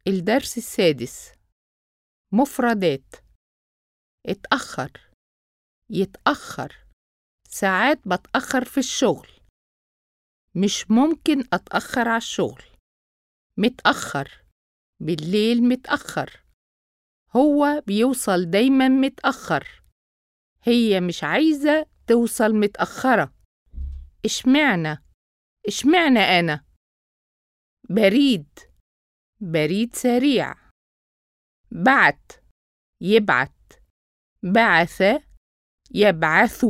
الدرس السادس مفردات اتأخر يتأخر ساعات بتأخر في الشغل مش ممكن أتأخر على الشغل متأخر بالليل متأخر هو بيوصل دايما متأخر هي مش عايزة توصل متأخرة اشمعنى اشمعنى أنا بريد بريد سريع بعت يبعت بعث يبعث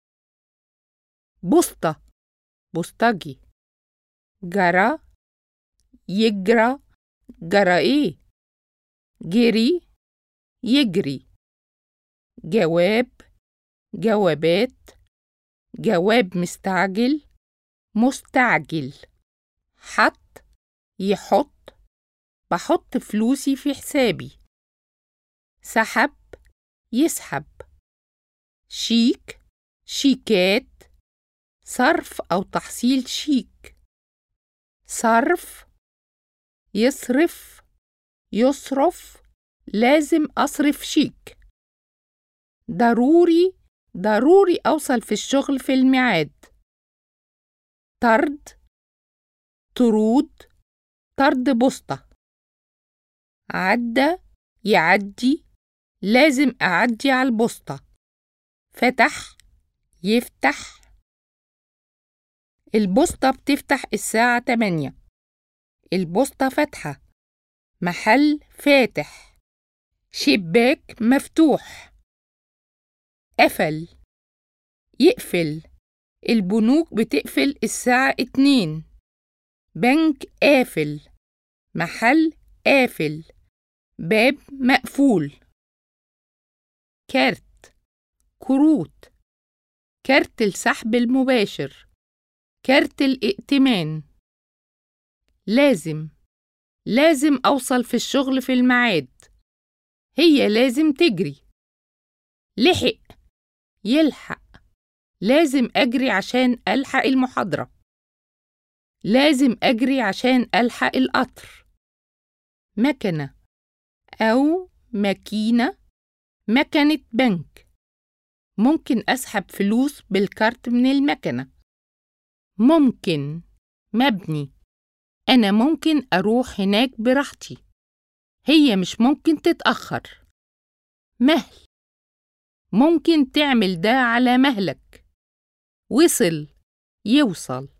بسطة بوسطجي جرى يجرى جرى ايه جري يجري جواب جوابات جواب مستعجل مستعجل حط يحط بحط فلوسي في حسابي سحب يسحب شيك شيكات صرف أو تحصيل شيك صرف يصرف يصرف لازم أصرف شيك ضروري ضروري أوصل في الشغل في الميعاد طرد طرود طرد بوسطة عدى يعدي لازم أعدي على البوسطة فتح يفتح البوسطة بتفتح الساعة 8 البوسطة فاتحة محل فاتح شباك مفتوح قفل يقفل البنوك بتقفل الساعة اتنين بنك قافل محل قافل باب مقفول كارت كروت كارت السحب المباشر كارت الائتمان لازم لازم أوصل في الشغل في الميعاد هي لازم تجري لحق يلحق لازم أجري عشان ألحق المحاضرة لازم أجري عشان ألحق القطر مكنة أو ماكينة مكنة بنك ممكن أسحب فلوس بالكارت من المكنة ممكن مبني أنا ممكن أروح هناك براحتي هي مش ممكن تتأخر مهل ممكن تعمل ده على مهلك وصل يوصل